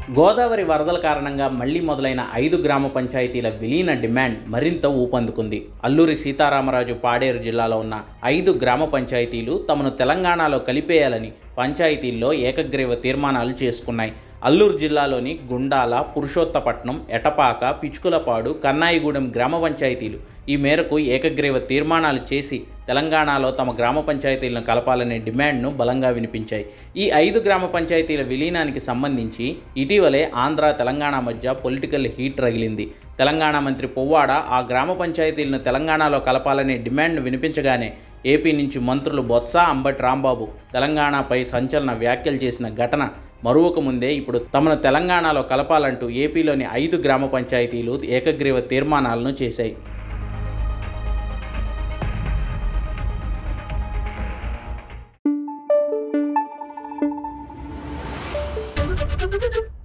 గోదావరి వరదల కారణంగా మళ్లీ మొదలైన ఐదు గ్రామ పంచాయతీల విలీన డిమాండ్ మరింత ఊపందుకుంది అల్లూరి సీతారామరాజు పాడేరు జిల్లాలో ఉన్న ఐదు గ్రామ పంచాయతీలు తమను తెలంగాణలో కలిపేయాలని పంచాయతీల్లో ఏకగ్రీవ తీర్మానాలు చేసుకున్నాయి అల్లూరు జిల్లాలోని గుండాల పురుషోత్తపట్నం ఎటపాక పిచుకులపాడు కన్నాయిగూడెం గ్రామ పంచాయతీలు ఈ మేరకు ఏకగ్రీవ తీర్మానాలు చేసి తెలంగాణలో తమ గ్రామ పంచాయతీలను కలపాలనే డిమాండ్ను బలంగా వినిపించాయి ఈ ఐదు గ్రామ పంచాయతీల విలీనానికి సంబంధించి ఇటీవలే ఆంధ్ర తెలంగాణ మధ్య పొలిటికల్ హీట్ రగిలింది తెలంగాణ మంత్రి పొవ్వాడ ఆ గ్రామ పంచాయతీలను తెలంగాణలో కలపాలనే డిమాండ్ను వినిపించగానే ఏపీ నుంచి మంత్రులు బొత్స అంబటి రాంబాబు తెలంగాణపై సంచలన వ్యాఖ్యలు చేసిన ఘటన మరువక ముందే ఇప్పుడు తమను తెలంగాణలో కలపాలంటూ ఏపీలోని ఐదు గ్రామ పంచాయతీలు ఏకగ్రీవ తీర్మానాలను చేశాయి Thank you.